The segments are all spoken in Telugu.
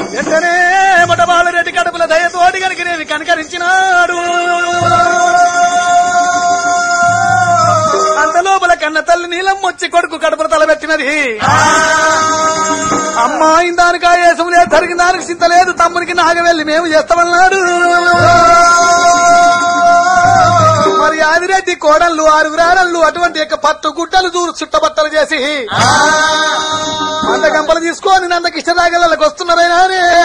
వెంటనే మొట్టబాలరెడ్డి కడుపుల దయతోటి కనుకనేవి కనకరించినాడు అంత లోపల కన్న తల్లి నీలం వచ్చి కొడుకు కడుపుల తలబెట్టినది అమ్మాయి దానికి ఆయేసం లేదు జరిగిన దానికి చింత లేదు తమ్మునికి నాగవెళ్ళి మేము చేస్తామన్నాడు మరి ఆదిరెడ్డి కోడళ్ళు ఆరుగురాడళ్ళు అటువంటి యొక్క పట్టు గుడ్డలు దూరు చుట్టబట్టలు చేసి అందగంపలు తీసుకొని నందకి ఇష్టదాగలకు వస్తున్నారైనా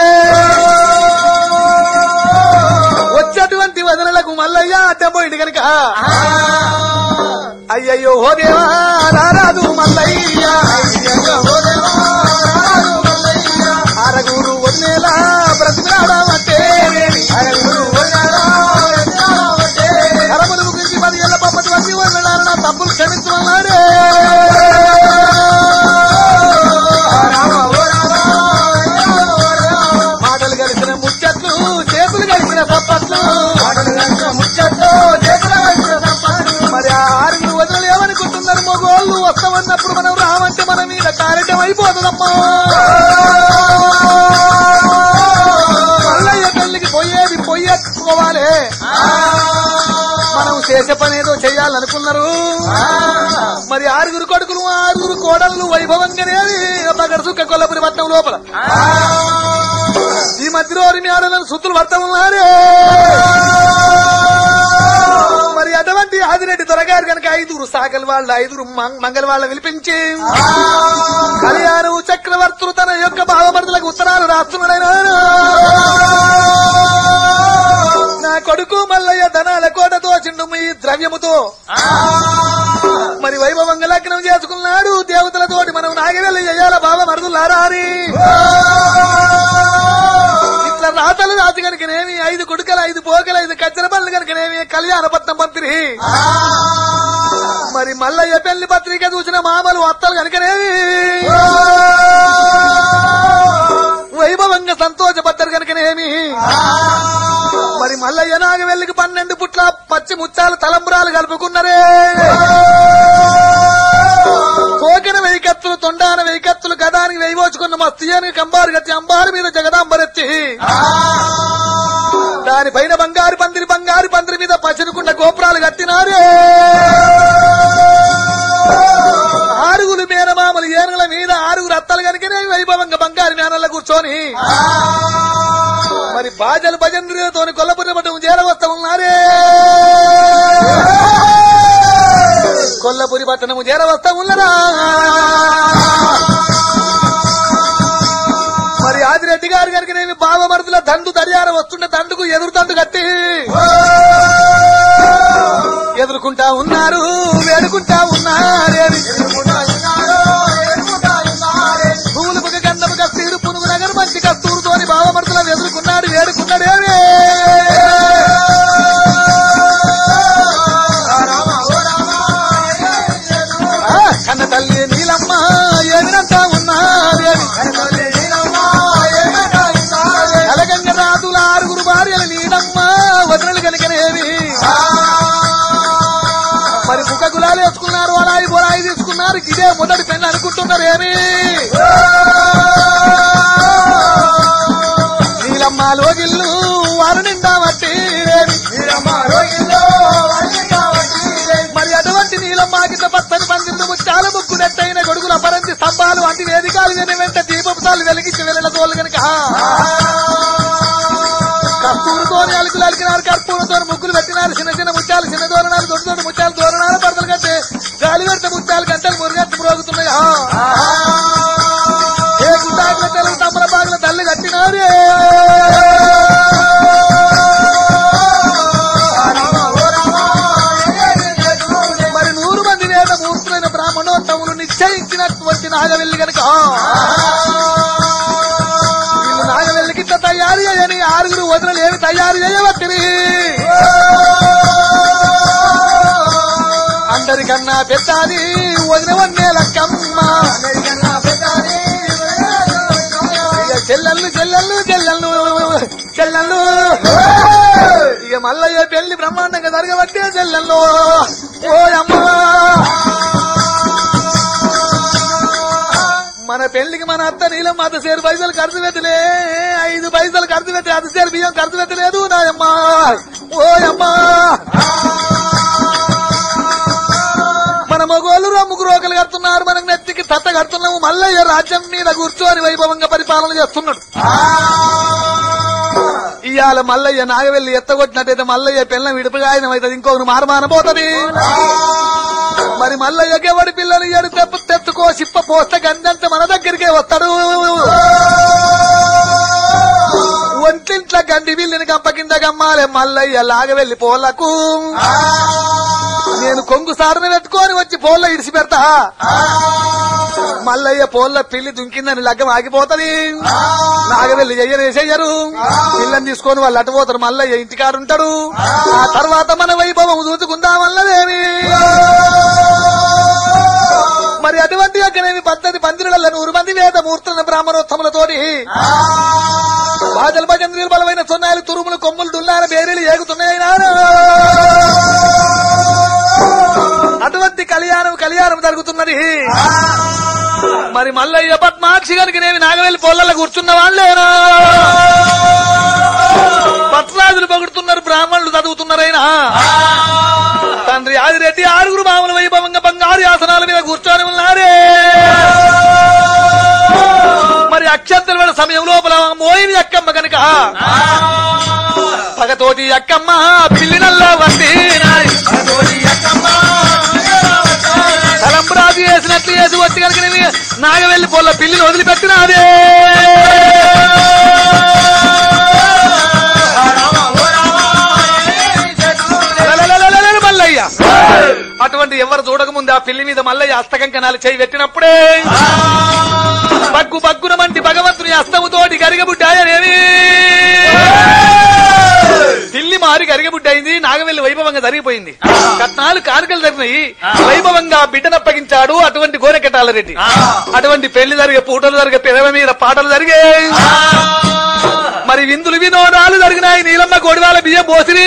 వచ్చేటువంటి వదనలకు మల్లయ్య అడ్డపోయింది కనుక అయ్యయ్యో ఓ దేవా రారాదు మల్లయ్య అరగూరు వదిలేలా బ్రతిమలాడమంటే కరములు గురించి పది ఏళ్ళ పప్పటి వచ్చి వదిలేలా నా తప్పులు క్షమించమన్నాడే మాటలు కలిసిన ముచ్చట్లు చేతులు కలిసిన సప్పట్లు మరి ఆ ఆరుగురు వదిలి ఏమనుకుంటున్నారు మగోళ్ళు వస్తామన్నప్పుడు మనం రావంటే మన మీద కార్యక్రమం అయిపోతుందమ్మా మల్లయ్య తల్లికి పోయేది పోయేసుకోవాలి మనం చేసే పని ఏదో చెయ్యాలనుకున్నారు మరి ఆరుగురు కొడుకులు ఆరుగురు కోడళ్ళు వైభవంగానే పగడ చుక్క కొల్లపురి పట్నం లోపల ఈ మధ్యలో మీ ఆడలను సుత్తులు పడతా ఉన్నారే మరి అటువంటి ఆదిరెడ్డి దొరగారు కనుక ఐదుగురు సాగల వాళ్ళ ఐదుగురు మం- మంగళ వాళ్ళ విలిపించి కళ్యాణం చక్రవర్తులు తన యొక్క భావమరుదులకు ఉత్తరాలు రాస్తున్నాడైనా నా కొడుకు మల్లయ్య ధనాల కోటతో చిండు ఈ ద్రవ్యముతో మరి వైభవంగా లగ్నం చేసుకున్నాడు దేవతలతోటి మనం నాగవెల్లి చేయాల భావమరుదులారా అని ఇట్లా రాతలు రాజు కనుకనేమి ఐదు కుడుకలు ఐదు పోకలు ఐదు కచ్చర పనులు కనుకనేమి కళ్యాణపట్నం పంపిణీ మరి మల్లయ్య పెళ్లి పత్రిక చూసిన మామలు అత్తలు కనుకనేమి వైభవంగా సంతోషపడ్డారు కనుకనేమి మరి మల్లయ్య నాగవెల్లికి పన్నెండు పుట్ల పచ్చి ముచ్చాలు తలంబరాలు కలుపుకున్నరే పోకిన వెయ్యకత్తులు తొండాన వెయ్యకత్తులు గదానికి వేయవోచుకున్న మస్తీయని కంబారు గట్టి అంబారు మీద జగదాంబరెత్తి దానిపైన బంగారు పందిరి బంగారు పందిరి మీద పచ్చనుకున్న గోపురాలు కట్టినారే ఆరుగురు మేనమామలు ఏనుగుల మీద ఆరుగురు అత్తలు కనుకనే వైభవంగా బంగారు మేనల్లో కూర్చొని మరి బాజలు భజంద్రులతో కొల్లపురి మఠం చేరవస్తా ఉన్నారే కొల్లపురి పట్టణము చేరవస్తా ఉన్నరా మరి ఆదిరెడ్డి గారు కనుకనేమి బావమరుదుల దండు దర్యార వస్తుండే దండుకు ఎదురు దండు కట్టి ఎదుర్కొంటా ఉన్నారు వేడుకుంటా ఉన్నారేమి పూలు ఒక గంధము కస్తీరు పునుగు నగరు మంచి కస్తూరుతోని బావమరుదుల ఎదుర్కొన్నాడు వేడుకున్నాడేమి ఆ, కన్న తల్లి నీలమ్మ ఎదురంతా ఉన్నారేమి కలగంగ రాతుల ఆరుగురు భార్యలు నీలమ్మ వదనలు కనుకనేవి మరి ముఖ గులాలు వేసుకున్నారు అలాయి బొరాయి తీసుకున్నారు ఇదే మొదటి పెళ్లి అనుకుంటున్నారు ఏమి నీలమ్మ లోగిల్లు వారు నిండా వట్టి మరి అటువంటి నీలమ్మ కింద పచ్చని పందిందు ముత్యాల ముక్కు నెట్టయిన గొడుగుల అపరంతి స్తంభాలు వంటి వేదికాలు విని వెంట దీపపుతాలు వెలిగించి వెళ్ళిన తోలు కనుక కస్తూరుతోని అలుకులు అలికినారు కర్పూరంతో ముగ్గులు పెట్టినారు చిన్న చిన్న ముత్యాలు చిన్న దూరణాలు దొడ్డు దొడ్డు ముత్యాలు దూరణాలు పడతలు కట్టే గాలి పెడితే ముత్యాలు గంటలు మురుగట్టు మ్రోగుతున్నాయి ఆ. ఏ గుండాకుల తెలుగు తమ్మల బాగుల తల్లి కట్టినారే మరి నూరు మంది వేద మూర్తులైన బ్రాహ్మణోత్తములు నిశ్చయించినటువంటి నాగవెల్లి గనుక వీళ్ళు నాగవెల్లికి ఇంత తయారు చేయని ఆరుగురు వదనలు ఏమి తయారు చేయవట్టిరి అందరికన్నా పెద్దాది వదిన వన్నే లక్కమ్మ ఇక చెల్లెళ్ళు చెల్లెళ్ళు చెల్లెళ్ళు చెల్లెళ్ళు ఇక మల్లయ్య పెళ్లి బ్రహ్మాండంగా జరగబట్టే చెల్లెళ్ళు ఓ అమ్మా మన పెళ్లికి మన అత్త నీలం అత సేరు పైసలు ఖర్చు పెట్టలే ఐదు పైసలు ఖర్చు పెట్టి అత సేరు బియ్యం ఖర్చు పెట్టలేదు నాయమ్మా ఓ అమ్మా మన మగోళ్ళు రమ్ముకు రోకలు కడుతున్నారు మనకు నెత్తికి తత్త కడుతున్నాము మల్లయ్య రాజ్యం మీద కూర్చొని వైభవంగా పరిపాలన చేస్తున్నాడు ఇవాళ మల్లయ్య నాగవెల్లి ఎత్తగొట్టినట్టయితే మల్లయ్య పిల్ల విడిపగాయనం అవుతుంది ఇంకొకరు మారమాన పోతుంది మరి మల్లయ్యకి ఎవడి పిల్లలు ఎడు తెప్ప తెచ్చుకో సిప్ప పోస్తే గంజంత మన దగ్గరికే వస్తాడు ఒంటింట్ల గండి బిల్లిని గంప కింద గమ్మాలే మల్లయ్య లాగవెల్లి పోలకు నేను కొంగు సారని పెట్టుకొని వచ్చి పోల్ల ఇడిసి పెడతా మల్లయ్య పోల్ల పిల్లి దుంకిందని లగ్గం ఆగిపోతది నాగవెల్లి చెయ్యరు చెయ్యరు పిల్లని తీసుకొని వాళ్ళు అటు పోతారు మల్లయ్య ఇంటికాడుంటాడు ఆ తర్వాత మన వైభవం చూసుకుందాం వల్లదేమి మరి అటువంటి యొక్కనేమి పద్ధతి పందిరుల నూరు మంది వేద మూర్తుల బ్రాహ్మణోత్తములతోటి బాజల భజంద్రీలు బలమైన సొన్నాయిలు తురుములు కొమ్ములు డుల్లాల బేరీలు ఏగుతున్నాయినా అటువంటి కళ్యాణం కళ్యాణం జరుగుతున్నది మరి మల్లయ్య పద్మాక్షి గారికి నేను నాగవెల్లి పొల్లల్లో కూర్చున్న వాళ్ళేనా పత్రాజులు పొగుడుతున్నారు బ్రాహ్మణులు చదువుతున్నారైనా తండ్రి ఆదిరెడ్డి ఆరుగురు మామూలు వైభవంగా బంగారు ఆసనాల మీద కూర్చొని ఉన్నారే మరి అక్షంతల వేళ సమయం లోపల మోయిని అక్కమ్మ కనుక పగతోటి అక్కమ్మ పిల్లినల్లా వంటి తలంబరాజు వేసినట్లు వేసి వచ్చి కనుక నేను నాగవెల్లి పొల్ల పిల్లిని వదిలిపెట్టినాదే లలలలలలల మల్లయ్య అటువంటి ఎవరు చూడకముందు ఆ పిల్లి మీద మల్లయ్య హస్తకంకణాలు చేయి పెట్టినప్పుడే బగ్గు బగ్గున మంటి భగవంతుని హస్తముతోటి గరిగబుడ్డాయనేవి పిల్లి మారి గరిగబుడ్డైంది నాగవెల్లి వైభవంగా జరిగిపోయింది కట్నాలు కానుకలు జరిగినాయి వైభవంగా బిడ్డనప్పగించాడు అటువంటి గోరెకటాల రెడ్డి అటువంటి పెళ్లి జరిగే పూటలు జరిగే పెదవ మీద పాటలు జరిగే మరి విందులు వినోదాలు జరిగినాయి నీలమ్మ కోడివాల బియ్యం పోసిరి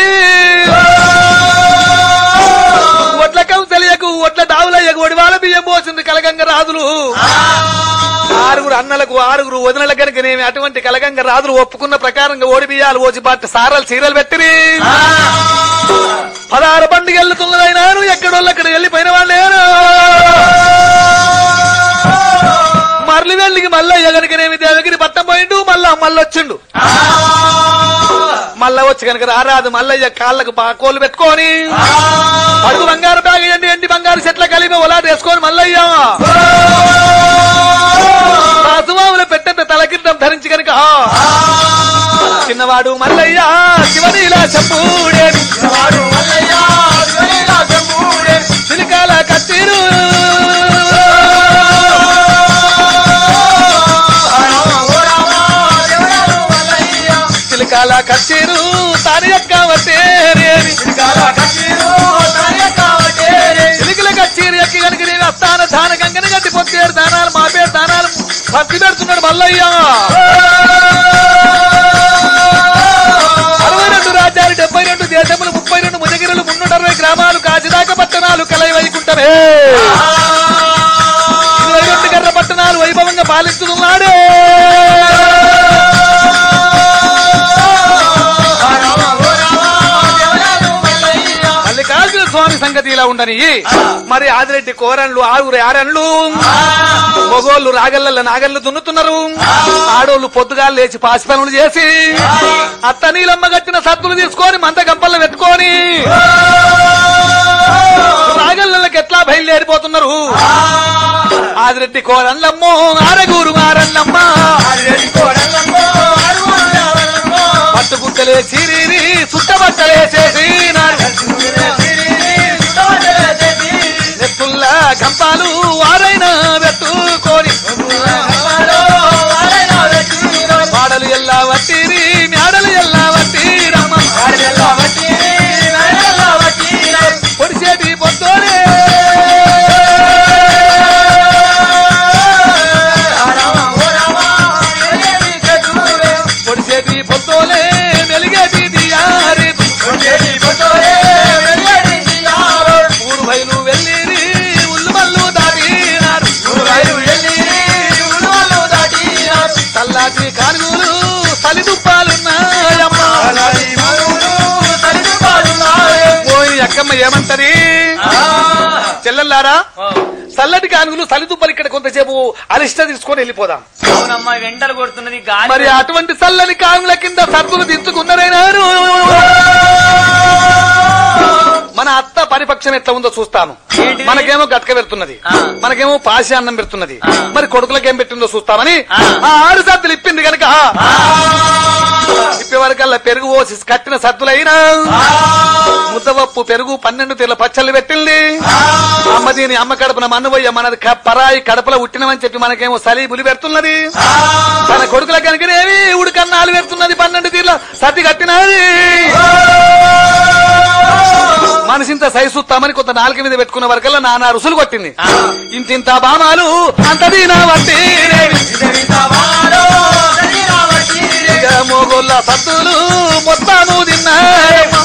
ఒట్ల తెలియకు ఒట్ల దావులయ్యకు ఒడివాల బియ్యం పోసింది కలగంగ రాజులు ఆరుగురు అన్నలకు ఆరుగురు వదినల కనుక నేను అటువంటి కలగంగ రాజులు ఒప్పుకున్న ప్రకారంగా ఓడి బియ్యాలు ఓచి బాటి సారాలు చీరలు పెట్టిరి పదహారు బండికి వెళ్తున్నదైనాను ఎక్కడోళ్ళు అక్కడ వెళ్ళిపోయిన వాళ్ళేను మరలి వెళ్ళికి మల్లయ్య కనుకనేమి దేవగిరి పట్టం పోయిండు మళ్ళా మళ్ళొచ్చిండు మళ్ళా వచ్చి కనుక రారాదు మల్లయ్య కాళ్ళకు కోలు పెట్టుకొని అడుగు బంగారు బ్యాగ్ ఎండి ఎండి బంగారు చెట్ల కలిపి ఒలా వేసుకొని మల్లయ్య రాసుమాములు పెట్టంత తలకిందం ధరించి కనుక చిన్నవాడు మల్లయ్య శివనీలా చెప్పుడే చిలికాల కత్తిరు చిలికాల కత్తిరు తాని యొక్క వతేరేని చిలికల కచ్చీరు ఎక్కి కనుక నేను అస్తాన దాన గంగని గట్టి పొత్తేరు దానాలు మా పేరు దానాలు పంచి పెడుతున్నాడు మల్లయ్య అరవై రెండు రాజ్యాలు డెబ్బై రెండు దేశములు ముప్పై రెండు ముదగిరులు మున్నూట అరవై గ్రామాలు కాచిదాక పట్టణాలు కలయి వైకుంఠమే ఇరవై రెండు గర్ర పట్టణాలు వైభవంగా పాలిస్తున్నాడే మల్లికార్జున స్వామి సంగతి ఇలా ఉండని మరి ఆదిరెడ్డి కోరన్లు ఆరుగురు ఆరన్లు మొగోళ్ళు రాగళ్ళ నాగళ్ళు దున్నుతున్నారు ఆడోళ్ళు పొద్దుగా లేచి పాసి పనులు చేసి అత్త నీలమ్మ కట్టిన సత్తులు తీసుకొని మంద గంపల్లో పెట్టుకొని రాగళ్ళకి ఎట్లా బయలుదేరిపోతున్నారు ఆదిరెడ్డి కోరన్లమ్మో ఆరగూరు ఆరన్నమ్మ పట్టుగుట్టలే సిరిరి సుట్టబట్టలేసేసి నెత్తుల్లా గంపాలు వారైనా పెట్టుకొని పాడలు ఎల్లా వట్టిరి మేడలు ఎల్లా వట్టిరమ్మ పొడిసేటి పొద్దునే పొడిసేటి పొద్దులే మెలిగేటి దియారి ఊరు బయలు వెళ్ళిరి ఉల్లు మల్లు దాటినారు కానుగోలు తల్లిదుప్పాలున్నాయమ్మా ఓయ్ అక్కమ్మ ఏమంటది చెల్లెల్లారా చల్లటి కానుగులు సలిదుబ్బలు ఇక్కడ కొంతసేపు అలిష్ట తీసుకొని వెళ్ళిపోదాం అవునమ్మా వెంటలు కొడుతున్నది గాలి మరి అటువంటి చల్లని కానుగుల కింద సర్దులు దించుకున్నారైనారు మన అత్త పరిపక్షం ఎట్లా ఉందో చూస్తాను ఏంటిది? మనకేమో గట్క పెడుతున్నది ఆ. మనకేమో పాసి అన్నం పెడుతున్నది ఆ. మరి కొడుకులకి ఏం పెట్టిందో చూస్తామని ఆ. ఆ ఆరు సద్దులు ఇప్పింది కనుక ఇప్పే వరకల్లా పెరుగు పోసి కట్టిన సద్దులైనా ముద్దపప్పు పెరుగు పన్నెండు తీర్ల పచ్చళ్ళు పెట్టింది అమ్మ దీని అమ్మ కడుపున మన్నుబోయ్య మనది క- పరాయి కడపలో ఉట్టినమని చెప్పి మనకేమో సలి బులి పెడుతున్నది తన కొడుకుల కనుకనేవి ఉడికన్నాలు పెడుతున్నది పన్నెండు తీర్ల సతి కట్టినది మనిషింత సైసుత్తామని కొంత నాలుక మీద పెట్టుకున్న వరకల్లా నానా రుసులు కొట్టింది ఇంతింత బామాలు అంత దీనా వట్టి ఇక మోగోళ్ళ సత్తులు మొత్తము తిన్నాయమ్మ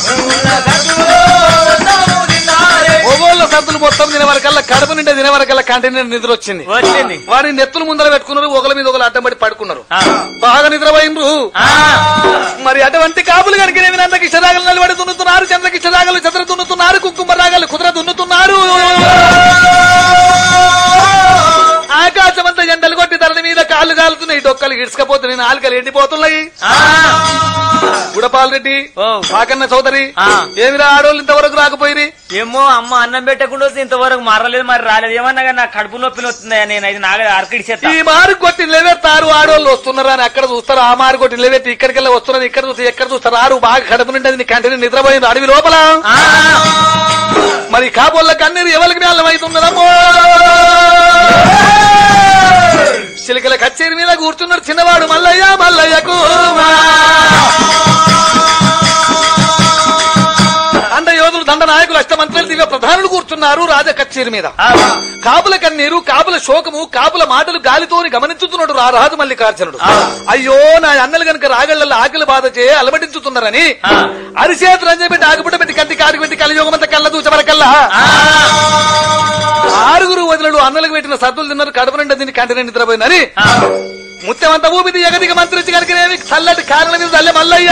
మొగోళ్ళ సత్తులు మొత్తం తినే వరకల్లా కడుపు నిండా తినే వరకల్లా కంటిన్యూ నిద్ర వచ్చింది వచ్చింది వారిని నెత్తులు ముందర పెట్టుకున్నారు ఒకల మీద ఒకరు అడ్డం పడి పడుకున్నారు ఆ. బాగా నిద్రపోయినరు ఆ. మరి అటువంటి కాపులు కనుక నందకి ఇష్టరాగలు నిలబడి దున్నుతున్నారు చంద్రకి ఇష్టరాగలు చంద్ర దున్నుతున్నారు కుంకుమ రాగాలు కుదుర దున్నుతున్నారు ఆకాశమంతా ఎండలు కొట్టి ధరని మీద కాళ్ళు కాలుతున్నాయి డొక్కలు ఇడుచుకపోతున్నాయి నాలుకలు ఎండిపోతున్నాయి ఆ. గుడపాల్ రెడ్డి ఓ. పాకన్న చౌదరి ఆ. ఏమిరా ఆడోళ్ళు ఇంతవరకు రాకపోయి ఏమో అమ్మ అన్నం పెట్టకుండా వస్తే ఇంతవరకు మరలేదు మరి రాలేదు ఏమన్నా కానీ నాకు కడుపు నొప్పి వస్తుందా నేను అది నాగ అరకిడి చేస్తా ఈ మారు కొట్టి లేవేస్తారు ఆడోళ్ళు వస్తున్నారు అని అక్కడ చూస్తారు ఆ మారు కొట్టి లేవేట్టి ఇక్కడికెళ్ళి వస్తున్నారు ఇక్కడ చూస్తే ఎక్కడ చూస్తారు ఆరు బాగా కడుపు నిండి నీ కంటిని నిద్రపోయింది అడవి లోపల ఆ. మరి కాబోళ్ళ కన్నీరు ఎవరికి న్యాయం అవుతున్నదమ్మో చిలికల కచ్చేరి మీద కూర్చున్నాడు చిన్నవాడు మల్లయ్య మల్లయ్యకు అండ యోధులు దండ నాయకులు అష్టమంత్రులు దివ్య ప్రధానులు కూర్చున్నారు రాజ కచ్చేరి మీద ఆ. కాపుల కన్నీరు కాపుల శోకము కాపుల మాటలు గాలితోని గమనించుతున్నాడు రా రాజు మల్లికార్జునుడు ఆ. అయ్యో నా అన్నలు గనుక రాగళ్ళల్లో ఆకలి బాధ చే అలమటించుతున్నారని ఆ. అరిచేతులు అని చెప్పి ఆకుపుట పెట్టి కంటి కాడికి పెట్టి కలియోగమంతా కళ్ళ దూచవరకల్లా ఆ. ఆరుగురు వదిలడు అన్నలకు పెట్టిన సద్దులు తిన్నారు కడుపు నిండా దీన్ని కంటి నిండి నిద్రపోయిందని ఆ. ముత్యమంతా ఊపిది ఎగదికి మంత్రించి కనుకనేవి చల్లటి కారణం మీద తల్లే మల్లయ్య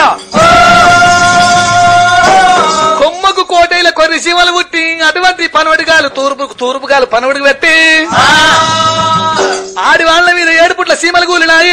కొమ్మకు కోటైల కొన్ని సీమలు పుట్టి అటువంటి పనవడిగాలు తూర్పుకు తూర్పుగాలు పనవడికి పెట్టి ఆడి వాళ్ళ మీద ఏడుపుట్ల సీమలు కూలినాయి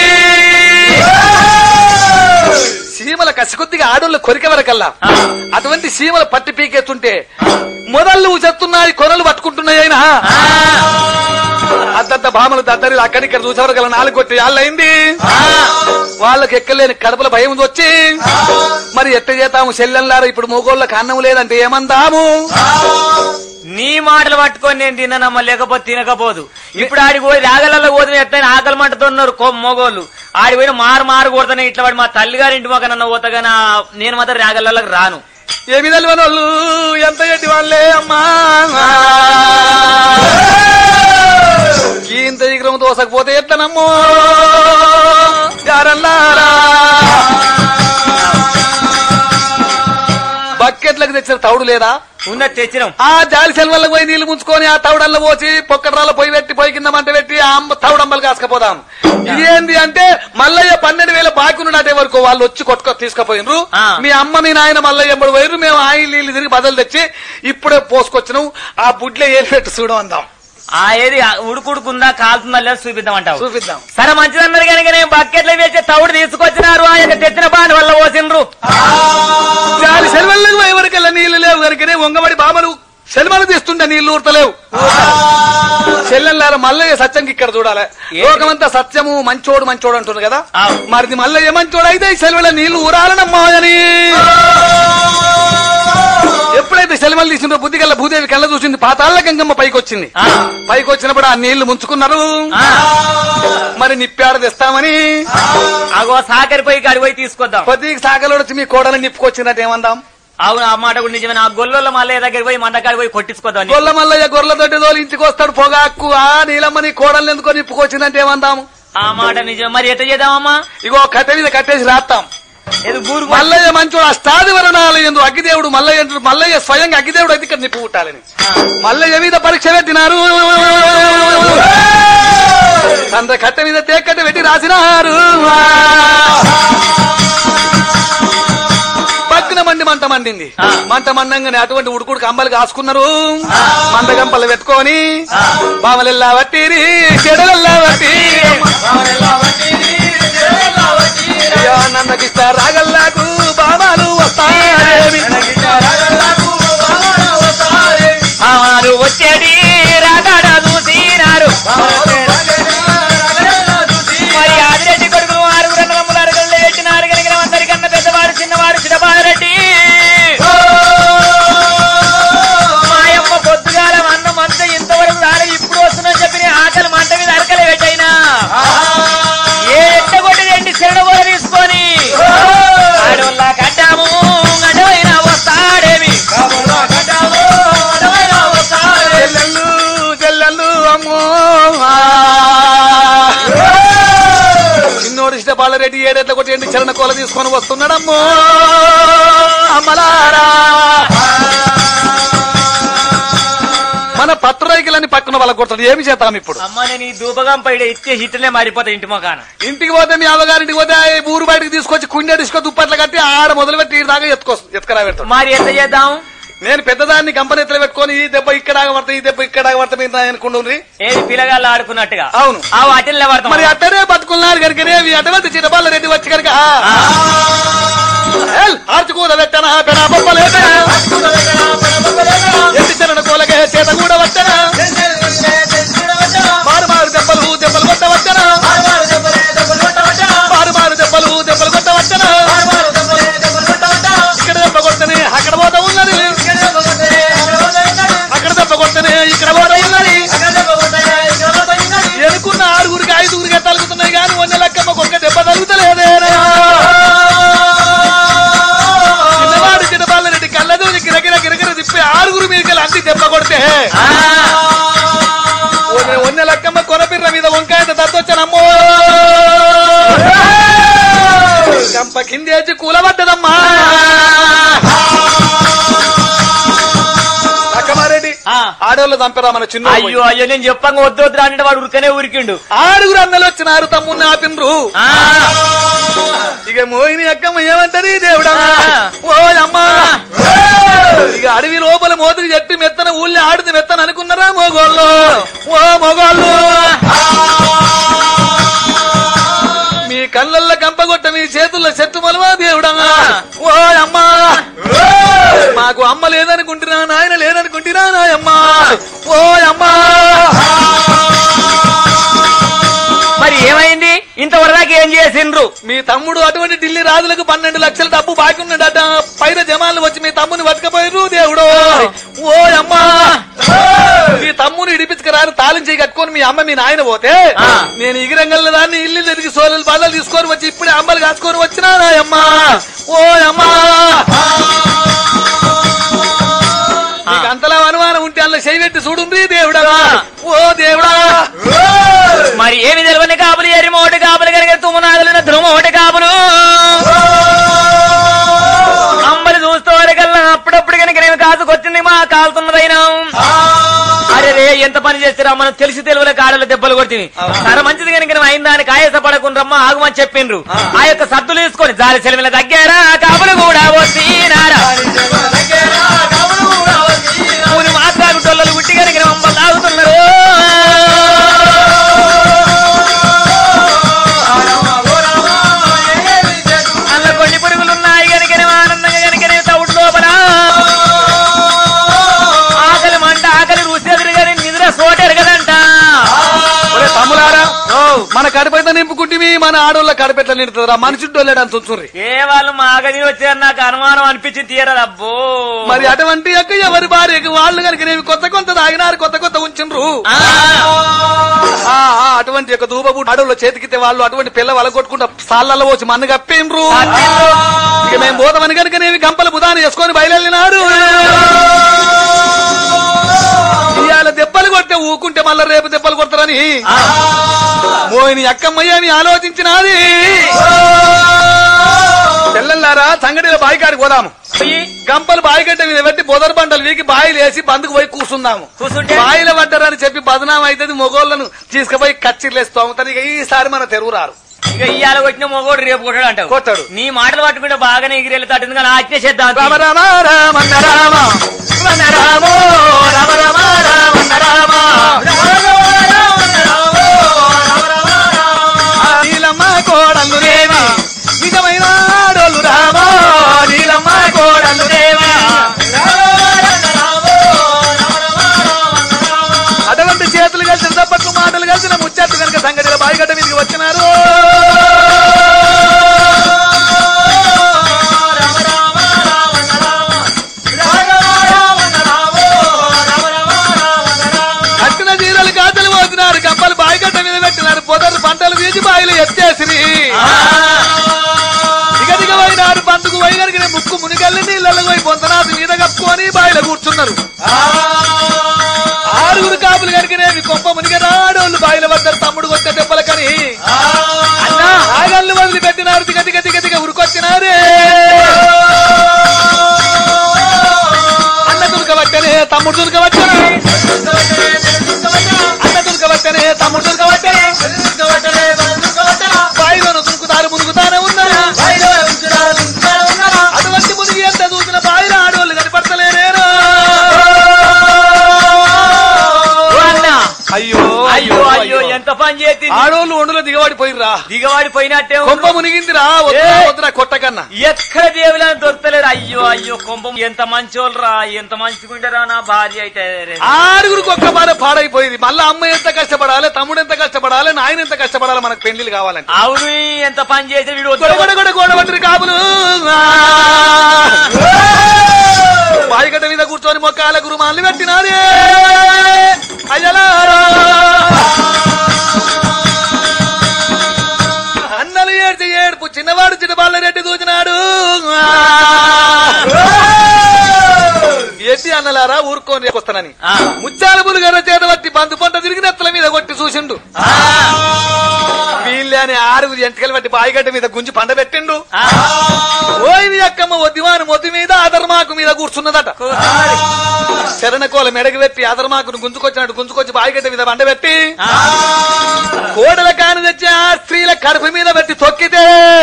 సీమల కసికొద్దిగా ఆడోళ్ళు కొరిక వరకల్లా అటువంటి సీమల పట్టి పీకెత్తుంటే మొదళ్ళు చెత్తున్నాయి కొనలు పట్టుకుంటున్నాయి అయినా అద్దంత భామలు దద్దరి అక్కడిక్కడ చూసేవారు గల నాలుగు కొట్టి వాళ్ళయింది వాళ్ళకి ఎక్కలేని కడుపుల భయం వచ్చి మరి ఎట్ట చేతాము చెల్లెల్లారా ఇప్పుడు మూగోళ్ళకి అన్నం లేదంటే ఏమందాము నీ మాటలు పట్టుకొని నేను తిన్నానమ్మా లేకపోతే తినకపోదు ఇప్పుడు ఆడికి పోయి రాగలలో పోతున్న ఎట్లయినా ఆకలి మంటతున్నారు మొగోళ్ళు ఆడి పోయిన మారు మారు కొడతానే ఇట్లా వాడు మా తల్లిగారి ఇంటి మొక్క నన్ను పోతాగా నేను మాత్రం రాగలలోకి రాను ఏమి తెలియని వాళ్ళు ఎంత ఎట్టి వాళ్ళే అమ్మా ఇంత విగ్రహం దోసకపోతే ఎట్లనమ్మో గారల్లారా బకెట్లకు తెచ్చిన తౌడు లేదా ఉన్నది తెచ్చినాం ఆ జాలి సెల్వల్లో పోయి నీళ్లు ముంచుకొని ఆ తౌడల్లో పోసి పొక్కడరాల్లో పోయి పెట్టి పోయి కింద మంట పెట్టి ఆ అమ్మ తౌడంబలు కాసుకపోదాం ఇదేంది అంటే మల్లయ్య పన్నెండు వేల బాకీ ఉన్నట్టే వరకు వాళ్ళు వచ్చి కొట్టుకో తీసుకుపోయినరు ఆ. మీ అమ్మ మీ నాయన మల్లయ్య ఎంబడి పోయినరు మేము ఆయిల్ నీళ్లు తిరిగి బదులు తెచ్చి ఇప్పుడే పోసుకొచ్చినాం ఆ బుడ్లే ఏలు పెట్టి చూడం అందాం ఆ ఏది ఉడుకుడుకుందా కాలుతుందా లేదా చూపిద్దామంటావు చూపిద్దాం సరే మంచిదన్నారు కనుక నేను బకెట్లో వేసి తౌడు తీసుకొచ్చినారు ఆయన తెచ్చిన బాని వల్ల పోసిండ్రు జాలి సెల్వల్లకు పోయే వరకల్లా నీళ్లు లేవు కనుకనే వంగబడి బామలు సెల్వలు తీస్తుండే నీళ్లు ఊరతలేవు చెల్లెల్లార మల్లయ్య సత్యంకి ఇక్కడ చూడాలి ఏంటి? లోకమంతా సత్యము మంచోడు మంచోడు అంటున్నారు కదా ఆవు. మరిది మల్లయ్య మంచోడు అయితే ఈ సెలవుల నీళ్లు ఊరాలనమ్మా అని ఎప్పుడైతే సెలవులు తీసిందో బుద్ధి కల్లా భూదేవి కళ్ళ చూసింది పాతాళ్ళ గంగమ్మ పైకి వచ్చింది ఆ. పైకి వచ్చినప్పుడు ఆ నీళ్లు ముంచుకున్నారు ఆ. మరి నిప్పాడ తెస్తామని అగో సాకరి పోయి కాడి పోయి తీసుకొద్దాం కొద్దిగా సాగలోడు వచ్చి మీ కోడలు నిప్పుకొచ్చినట్టు ఏమందాం అవును ఆ మాట కూడా నిజమే ఆ గొల్లలో మళ్ళీ దగ్గర పోయి మండకాడి పోయి కొట్టించుకోద్దాం అని. గొల్ల మల్లయ్య గొర్రెల తోటి తోలి ఇంటికి వస్తాడు పొగాకు ఆ నీలమ్మని కోడల్ని ఎందుకో నిప్పుకొచ్చిందంటే ఏమందాం ఆ మాట నిజమే మరి ఎట్ట చేద్దామమ్మా ఇగో కట్టె మీద కట్టేసి రాస్తాం ఏదో గూరు మల్లయ్య మంచోడు అష్టాది వరణాలు ఎందు అగ్గిదేవుడు మల్లయ్య అంటాడు. మల్లయ్య స్వయంగా అగ్గిదేవుడు అయితే ఇక్కడ నిప్పు పుట్టాలని మల్లయ్య మీద పరీక్ష పెట్టినారు తండ్రి కట్ట మీద తేకట్ట పెట్టి రాసినారు పక్కన మండి మంట మండింది ఆ. మంట మండంగానే అటువంటి ఉడుకుడు కంబలు కాసుకున్నారు మంట గంపలు పెట్టుకొని బామలెల్లా వట్టిరి చెడలెల్లా వట్టిరి అయ్యో నన్నకిష్ట రాగల్లాకు బామాలు వస్తారేమి ఆరు వచ్చేది రాగాడ చూసినారు మరి ఆదిరెడ్డి కొడుకులు ఆరుగురు అన్నదమ్ములు అరగలు పెట్టినారు కలిగిన అందరికన్నా పెద్దవాడు చిన్నవాడు చిన్నబారెడ్డి మాయమ్మ పొద్దుగాల అన్నం అంతా ఇంతవరకు రాలే ఇప్పుడు వస్తుందని చెప్పి నేను ఆకలి మంట మీద అరకలే పెట్టైనా ఏ ఎట్టగొట్టి రెండు శరణ కూడా తీసుకొని ఆడవల్ల కట్టాము గడ్డవైనా వస్తాడేమి చెల్లెళ్ళు చెల్లెళ్ళు అమ్మో చిన్నోడు ఇష్టపాలరెడ్డి ఏడెట్ల కొట్టి ఎండి చరణ కోల తీసుకొని వస్తున్నాడమ్మో అమ్మలారా మన పత్రైకులని పక్కన వాళ్ళ కొడతాడు ఏమి చేద్దాం ఇప్పుడు అమ్మ నేను ఈ ధూపగం పైడ ఇచ్చే హిట్లే మారిపోతా ఇంటి మొకాన ఇంటికి పోతే మీ అవ్వగారింటికి పోతే ఆ ఊరు బయటకు తీసుకొచ్చి కుండ డిస్కో దుప్పట్లు కట్టి ఆడ మొదలు పెట్టి ఈ దాకా ఎత్తుకో ఎత్తుకరా పెడతాడు మరి ఎంత చేద్దాం నేను పెద్దదాన్ని కంపెనీ ఎత్తులో పెట్టుకొని ఈ దెబ్బ ఇక్కడ పడతా ఈ దెబ్బ ఇక్కడ పడతా మీరు అనుకుంటుంది ఏది పిల్లగాళ్ళు ఆడుకున్నట్టుగా అవును ఆ వాటిల్లో పడతాం మరి అట్టనే బతుకున్నారు కనుక ఇవి అటువంటి చిన్నబాల రెడ్డి వచ్చి కనుక ఆర్చుకూర పెట్టనా పెనా బొమ్మలేటనా ఎట్టి చెరణ కోలకే చేత కూడా వచ్చనా మారు మారు దెబ్బలు దెబ్బలు కొట్ట వచ్చనా మారు మారు దెబ్బలు దెబ్బలు కొట్ట వచ్చనా ఇక్కడ దెబ్బ కొట్టనే అక్కడ పోతా ఉన్నది అక్కడ దెబ్బ కొట్టనే ఇక్కడ పోతా ఉన్నది ఎనుకున్న ఆరుగురికి ఐదుగురికి తలుగుతున్నాయి కానీ వన్నె లెక్కమ్మ ఒక్క దెబ్బ తలుగుతలేదే చిన్నవాడు చిన్నబాల రెడ్డి కళ్ళదోని గిరగిర గిరగిర తిప్పి ఆరుగురు మీదకి అంది దెబ్బ కొడితే వన్నె- వన్నె లెక్కమ్మ కొనపిర్ర మీద వంకాయ దద్దొచ్చానమ్మో గంప కిందేసి కూలబడ్డదమ్మా లక్కమారెడ్డి ఆ. ఆడవాళ్ళు చంపరా మన చిన్న అయ్యో అయ్యో నేను చెప్పంగా వద్దు వద్దు అంటే వాడు ఉరికనే ఉరికిండు ఆరుగురు అన్నలు వచ్చినారు తమ్ముడిని ఆపిండ్రు ఆ, ఇక మోహిని అక్కమ్మ ఏమంటది దేవుడా ఆ. ఓ అమ్మా ఇక అడవి లోపల మోదిరి చెట్టు మెత్తన ఊళ్ళో ఆడితే మెత్తన అనుకున్నారా మోగోళ్ళు ఓ మోగోళ్ళు మీ కళ్ళల్లో కంపగొట్ట మీ చేతుల్లో చెట్టు మొలవా దేవుడా ఓ అమ్మా మాకు అమ్మ లేదనుకుంటున్నా నాయన లేదనుకుంటున్నా నాయమ్మా ఓ అమ్మా మరి ఏమైంది ఇంతవరదాకా ఏం చేసిండ్రు మీ తమ్ముడు అటువంటి ఢిల్లీ రాజులకు పన్నెండు లక్షల డబ్బు బాకీ ఉన్నాడట పైన జమాలు వచ్చి మీ తమ్ముని పట్టుకపోయారు దేవుడు ఓ అమ్మా మీ తమ్ముని ఇడిపించుకురాని తాళం చేయి కట్టుకొని మీ అమ్మ మీ నాయన పోతే ఆ. నేను ఇగిరంగల్ల దాన్ని ఇల్లు తిరిగి సోలలు బాధలు తీసుకొని వచ్చి ఇప్పుడే అమ్మలు కాసుకొని వచ్చినా అమ్మా ఓ అమ్మా నీకు అంతలా అనుమానం ఉంటే అందులో చేయి పెట్టి చూడుంది దేవుడా ఓ దేవుడా మరి ఏమి తెలియని కాపులు ఎరి మోటి కాపులు కనుక తుమ్మనాదులు ధ్రుమ ఒకటి కాపులు అమ్మని చూస్తూ వరకల్లా అప్పుడప్పుడు కనుక నేను కాసుకొచ్చింది మా కాలుతున్నదైనా అరే రే ఎంత పని చేస్తారా మనం తెలిసి తెలుగుల కాడలు దెబ్బలు కొట్టింది సరే మంచిది కనుక నువ్వు అయిన దానికి ఆయాస పడకుండా ఆగమని చెప్పిండ్రు ఆ యొక్క సద్దులు తీసుకొని జాలి సెలవుల దగ్గర కాపులు కూడా వచ్చినారా ఊరి మాట్లాడుటోళ్ళు గుట్టి కనుక మమ్మల్ని తాగుతున్నారు అల్ల కొన్ని పురుగులు ఉన్నాయి కనుకనే ఆనందంగా కనుకనే తౌడు లోపల ఆకలి మంట ఆకలి రుచి ఎదురు కానీ నిద్ర సోటారు కదంట ఒరే తమ్ములారా మన కడపైతే నింపుకుంటే మన ఆడోళ్ళ కడపెట్ల నిండుతుందిరా మనిషి డొల్లేడని తుంచుర్రి ఏ వాళ్ళు మా గది వచ్చారు నాకు అనుమానం అనిపించి తీయరాదు అబ్బో మరి అటువంటి యొక్క ఎవరి భార్యకి వాళ్ళు కనుక నేను కొత్త కొత్త తాగినారు కొత్త కొత్త ఉంచిండ్రు ఆ, ఆ, ఆ, అటువంటి యొక్క దూబబు అడవుల చేతికితే వాళ్ళు అటువంటి పిల్ల వల కొట్టుకుంటా సాళ్ళల్లో వచ్చి మన్ను కప్పిండ్రు కప్పిండ్రు. ఇక మేము పోతామని కనుక నేను గంపల బుధాన్ని చేసుకొని బయలుదేరినారు ఇవాళ దెబ్బలు కొడితే ఊకుంటే మళ్ళా రేపు దెబ్బలు కొడతారని మోహిని అక్కమ్మయ్యని ఆలోచించినాది తెల్లల్లారా సంగడిలో బాయికాడికి పోదాము పోయి గంపలు బాయిగడ్డ మీద పెట్టి బొదర బండలు వీకి బాయిలు వేసి బందుకు పోయి కూర్చుందాము కూర్చుంటే బాయిల పడ్డారని చెప్పి బదనాం అయితే మొగోళ్ళను తీసుకుపోయి కచ్చిర్లేస్తాము తను ఇక ఈసారి మన తెరువు రారు ఇక ఇయ్యాల కొట్టిన మొగోడు రేపు కొట్టాడు అంటావు కొట్టాడు. నీ మాటలు పట్టుకుంటే బాగానే ఎగిరెళ్తాడు ఎందుకని ఆజ్ఞ చేద్దాం రామ రామ రామన్న రామ రమ రామో రామ రామ రామన్న రామ ఆ నీలమ్మ కోడలు దేవి నిజమైన ఆడోళ్ళు రామ నీలమ్మ కోడలు దేవి అటువంటి చేతులు కలిసిన తప్పట్లు మాటలు కలిసిన ముచ్చట్టు కనుక సంగతిలో బాయిగడ్డ మీదకి వచ్చినారు కట్టిన చీరలు గాజులు పోతున్నారు గంపలు బాయిగడ్డ మీద పెట్టినారు పొదరు పంటలు వీచి బాయిలు ఎత్తేసిరి దిగ దిగ పోయినారు బందుకు పోయి కనుక ముక్కు మునిగల్లి నీళ్ళకు పోయి పొందనాథు మీద కప్పుకొని బాయిలో కూర్చున్నారు ఆరుగురు కాపులు కనుకనేవి కొంప మునిగనాడోళ్ళు బాయిల వద్దరు తమ్ముడు కొట్టే దెబ్బలకని అన్నా ఆగళ్ళు వదిలి పెట్టినారు దిగ దిగ దిగ దిగ ఉరికొచ్చినారే అన్న దుర్గవట్టనే తమ్ముడు దుర్గవట్టనే అన్న దుర్గవట్టనే తమ్ముడు దుర్గవట్టనే బాయిలోను దురుకుతారు మునుగుతానే ఉన్నారు అటువంటి మునిగి ఎంత చూసిన బాయిల ఆడోళ్ళు కనపడతలేరేరా అన్నా అయ్యో అయ్యో అయ్యో ఎంత పని చేతి ఆడోళ్ళు ఒండులో దిగబడిపోయిర్రా దిగవాడి పోయినట్టే కొంప ఉన్నావు. మునిగిందిరా వద్దురా ఏ. వద్దురా కొట్టకన్నా ఎక్కడ దేవులని దొరకలేరు అయ్యో అయ్యో కొంపం ఎంత మంచోళ్ళరా ఎంత మంచిగుంటారా నా భార్య అయితే రే. ఆరుగురికి ఒక్క బార పాడైపోయింది మళ్ళా అమ్మ ఎంత కష్టపడాలి తమ్ముడు ఎంత కష్టపడాలి నాయన ఎంత కష్టపడాలి మనకు పెళ్లిలు కావాలంటే అవును ఎంత పని చేసి వీడు వద్దు. గొడగొడ గొడ గోడబట్టిన కాపులు బాయిగడ్డ మీద కూర్చొని మొక్కాల గురుమాన్ని పెట్టినారే అయ్యలారా అన్నలు ఏడ్చి ఏడుపు చిన్నవాడు చిన్నబాళ్ళ రెడ్డి దూచినాడు ఎడ్డి అన్నలారా ఊరుకోని వస్తానని ఆ. ముత్యాల పులుగర చేత పట్టి బంధు పంట తిరిగి నెత్తల మీద కొట్టి చూసిండు ఆ. వీళ్ళే అని ఆరుగురు ఎంటకలు పట్టి బాయిగడ్డ మీద గుంజి పండ పెట్టిండు ఆ. ఓయిని అక్కమ్మ ఒద్దివాని మొద్దు మీద అదర్మాకు మీద కూర్చున్నదట కూర్చోవాలి. శరణకోల మెడకు పెట్టి అదర్మాకును గుంజుకొచ్చినట్టు గుంజుకొచ్చి బాయిగడ్డ మీద బండ పెట్టి ఆ. కోడల కాను తెచ్చి ఆ స్త్రీల కడుపు మీద పెట్టి తొక్కితే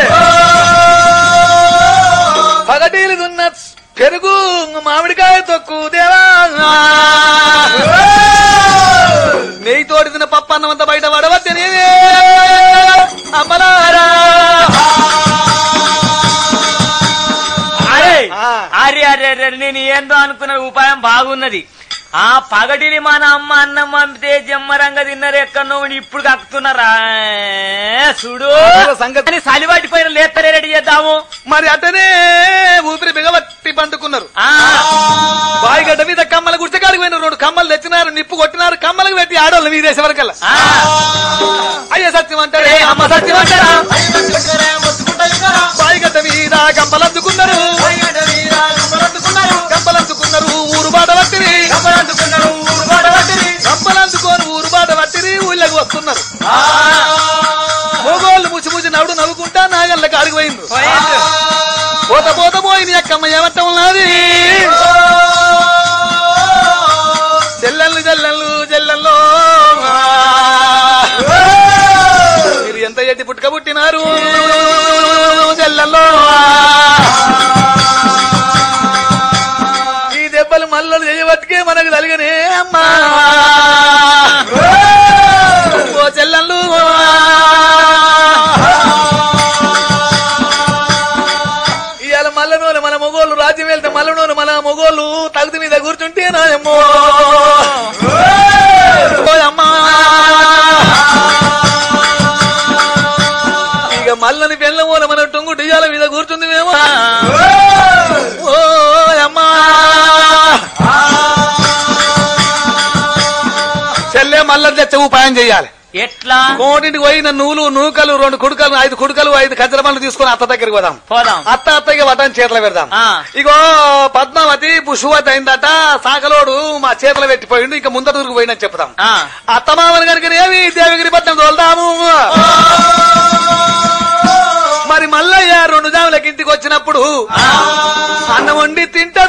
పగటీలు దున్న పెరుగు మామిడికాయ తొక్కు దేవా నెయ్యి తోటి తిన్న పప్పు అన్నమంతా బయట పడవద్దు నేనే అమ్మలారా అరే ఆ. అరే అరే అరే నేను ఏందో అనుకున్న ఉపాయం బాగున్నది ఆ పగటిని మన అమ్మ అన్నం పంపితే జమ్మరంగా తిన్నారు ఎక్కడో ఉండి ఇప్పుడు కక్కుతున్నారా చూడు అసలు సంగతి- అని సలిపట్టిపోయిన లేత్తరే రెడీ చేద్దాము మరి అట్టనే ఊపిరి బిగబట్టి పండుకున్నారు ఆ బాయిగడ్డ మీద కమ్మల గుర్చకాడికి పోయిన రెండు కమ్మలు తెచ్చినారు నిప్పు కొట్టినారు కమ్మలకు పెట్టి ఆడోళ్ళు వీరేసే వరకల్లా ఆ. అయ్య సత్యం అంటాడే అమ్మ సత్యం అంటారా బాయిగడ్డ మీద గంపలందుకున్నారు గంపలందుకున్నారు ఊరు బాట పట్టిరి గంపలందుకొని ఊరు బాట పట్టిరి ఊళ్ళకి వస్తున్నారు మోగోళ్ళు ముసి ముసి నవ్వుడు నవ్వుకుంటా నాగళ్ళ కాడికి పోయింది పోయిండు. పోత పోత పోయింది అక్కమ్మ ఏమంట ఉన్నది చెల్లెళ్ళు చెల్లెళ్ళు చెల్లెల్లో మీరు ఎంత ఎట్టి పుట్టుక పుట్టినారు చెల్లెల్లో ఈ దెబ్బలు మల్లలు చేయబట్టుకే మనకు తలిగనే అమ్మా ఓ చెల్లెళ్ళు ఇవాళ మల్లనూరు మన మొగోళ్ళు రాజ్యం వెళ్తే మల్లనూరు మన మొగోళ్ళు తగుతి మీద కూర్చుంటే నాయమ్మో ఓయమ్మా. ఇక మల్లని పెళ్ళమూల మన టొంగు డియాల మీద కూర్చుంది మేము ఓ అమ్మా చెల్లె మల్ల తెచ్చ ఉపాయం చెయ్యాలి ఎట్లా కోటింటికి పోయిన నూలు నూకలు రెండు కుడుకలు ఐదు కుడుకలు ఐదు కజ్జల పనులు తీసుకొని అత్త దగ్గరికి పోదాం పోదాం అత్త అత్తకి వటాన్ని చేతిలో పెడదాం ఆ. ఇగో పద్మావతి పుష్పవతి అయిందట సాకలోడు మా చేతిలో పెట్టిపోయిండు ఇంకా ముందర దూరికి పోయిందని చెప్తాం ఆ. అత్తమామని కనుక ఏమి దేవగిరి పట్నం తోలుదాము మరి మల్లయ్య రెండు జాములకి ఇంటికి వచ్చినప్పుడు అన్నం వండి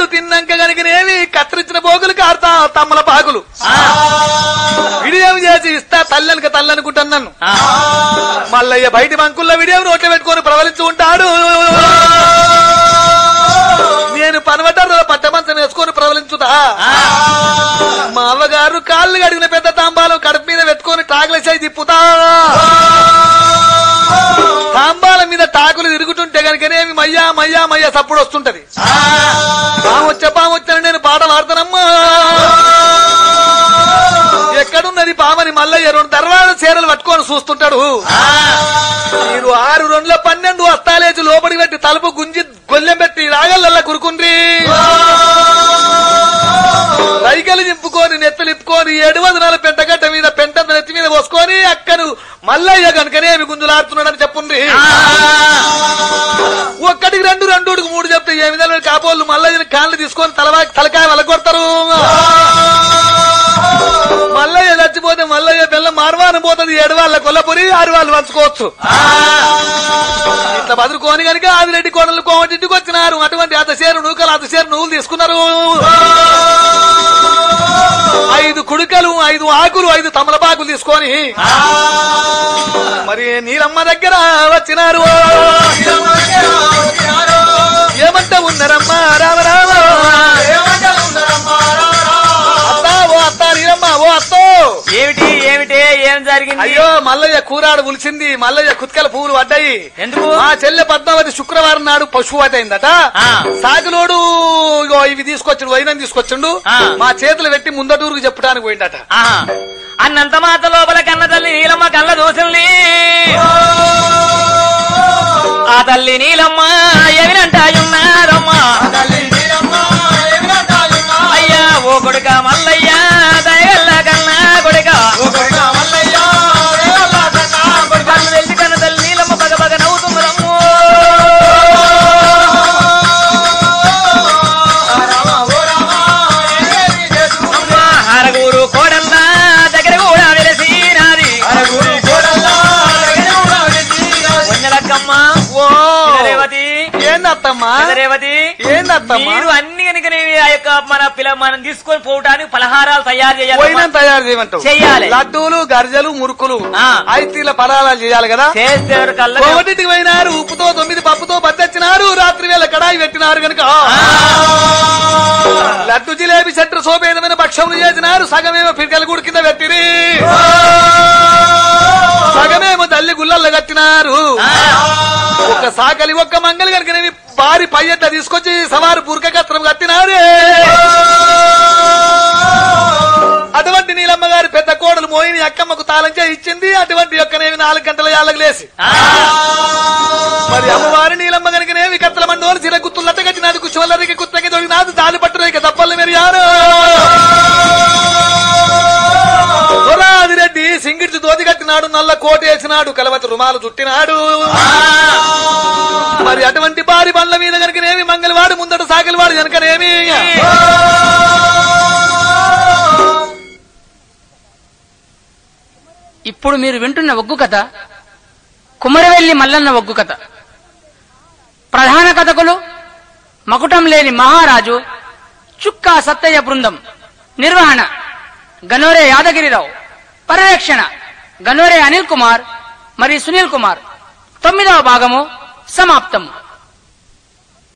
తిన్నాక గనుకనేవి కత్తిరించిన పోగులు కారుతా తమ్మల పాకులు విడియం చేసి ఇస్తా తల్లనుక తల్లనుకుంటున్నాను ఆ. మల్లయ్య బయటి బంకుల్లో విడియం నోట్లో పెట్టుకొని ప్రవలించి ఉంటాడు నేను పనవటారులో పట్టమంచం వేసుకొని ప్రవలించుతా మా అవ్వగారు కాళ్ళు గడిగిన పెద్ద తాంబాలం కడుపు మీద పెట్టుకొని టాకులేసాయి తిప్పుతా తాంబాలం మీద టాకులు తిరుగుతుంటే కనుకనేమి మయ్యా మయ్యా మయ్యా సప్పుడు వస్తుంటది పాము వచ్చా పాము వచ్చాను నేను పాట పాడుతానమ్మా ఎక్కడున్నది పామని మల్లయ్య రెండు తర్వాత చీరలు పట్టుకొని చూస్తుంటాడు మీరు ఆరు రెండుల పన్నెండు వస్తాలేసి లోపలికి పెట్టి తలుపు గుంజి గొల్లెం పెట్టి రాగల్లల్లా కురుకుండ్రి రైకలు నింపుకొని నెత్తలు నింపుకొని ఏడు వదనాల పెంటగడ్డ మీద పెంట నెత్తి మీద పోసుకొని అక్కను మల్లయ్య కనుకనే అవి గుంజులాడుతున్నాడని చెప్పుండ్రి ఒక్కటికి రెండు రెండు మూడు చెప్తే ఏ విధంగా కాపోళ్ళు మల్లయ్యని కాళ్ళు తీసుకొని తలవా తలకాయ వలగొడతారు మల్లయ్య చచ్చిపోతే మల్లయ్య పిల్ల మార్వాన పోతుంది ఏడు వాళ్ళ కొల్లపురి ఆరు వాళ్ళు పంచుకోవచ్చు ఇట్లా బదులుకోని కనుక ఆదిరెడ్డి కోడలు కోమటింటికి వచ్చినారు అటువంటి అతసేరు నూకలు అతసేరు నువ్వులు తీసుకున్నారు ఐదు కుడుకలు ఐదు ఆకులు ఐదు తమలపాకులు తీసుకొని మరి నీలమ్మ దగ్గర వచ్చినారు ఏమంటా ఉన్నారమ్మా రామ రామ అత్తా ఓ అత్త నీలమ్మ ఓ అత్తో ఏమిటి ఏమిటి ఏం జరిగింది అయ్యో మల్లయ్య కూరాడు ఉలిసింది మల్లయ్య కుత్కల పువ్వులు పడ్డాయి ఎందుకు మా చెల్లె పద్మావతి శుక్రవారం నాడు పశువత అయిందట ఆ. సాగులోడు ఇగో ఇవి తీసుకొచ్చిండు వైనం తీసుకొచ్చిండు ఆ. మా చేతులు పెట్టి ముందటూరుకు చెప్పడానికి పోయిందట ఆహా. అన్నంత మాత లోపల కన్న తల్లి నీలమ్మ కళ్ళ దోషుల్ని ఆ తల్లి నీలమ్మ ఎవినంటాయున్నారమ్మా అయ్యా ఓ కొడుక మల్లయ్య దయగల్ల కన్నా కొడుక కళ్ళు తెలిసి కన్న తల్లి నీలమ్మ బగ బగ నవ్వుతున్నదమ్మో అమ్మా హరగూరు కోడల్లా దగ్గర కూడా వెలసినాది వంజలక్కమ్మ ఓ రేవతి ఏందత్తమ్మా రేవతి ఏందత్తమ్మా మీరు అన్ని కనుక ఆ యొక్క మన పిల్ల మనం తీసుకొని పోవడానికి పలహారాలు తయారు పోయినం చేయాలి తయారు చేయమంటావు చెయ్యాలి. లడ్డూలు గర్జలు మురుకులు ఆ. ఐతీల పరాలాలు చేయాలి కదా చేస్తే కళ్ళ కోమటింటికి పోయినారు ఉప్పుతో తొమ్మిది పప్పుతో బద్దెచ్చినారు రాత్రి వేళ కడాయి పెట్టినారు కనుక లడ్డు జిలేబి చెట్టు సోపేదమైన భక్షములు చేసినారు సగమేమో పిరికల గుడి కింద పెట్టిరి సగమేమో తల్లి గుల్లల్లో కట్టినారు ఒక సాకలి ఒక్క మంగలి కనుక భారీ పయ్యట్ట తీసుకొచ్చి సవారు బురక కత్రం కట్టినారే అటువంటి నీలమ్మ గారి పెద్ద కోడలు మోయిని అక్కమ్మకు తాళం చేయి ఇచ్చింది అటువంటి యొక్కనేవి నాలుగు గంటల యాళ్ళకు లేసి మరి అమ్మవారి నీలమ్మ కనుకనేవి కత్తల మండోలు చిర గుత్తులు అట్టగట్టినాడు కుచ్చవల్లరికి కుత్తకి దొరికినాడు దాని పట్టున ఇక తప్పల్ని మెరియారు రెడ్డి సింగిడ్చి దోతి కట్టినాడు నల్ల కోట వేసినాడు కలవతి రుమాలు చుట్టినాడు మరి అటువంటి భారీ బండ్ల మీద కనుకనేమి మంగళవాడు ముందట సాగలివాడు కనుకనేమి ఇప్పుడు మీరు వింటున్న ఒగ్గు కథ కుమరవెల్లి మల్లన్న ఒగ్గు కథ ప్రధాన కథకులు మకుటం లేని మహారాజు చుక్కా సత్తయ్య బృందం నిర్వహణ గనోరే యాదగిరిరావు పర్యవేక్షణ గనోరే అనిల్ కుమార్ మరియు సునీల్ కుమార్ తొమ్మిదవ భాగము సమాప్తము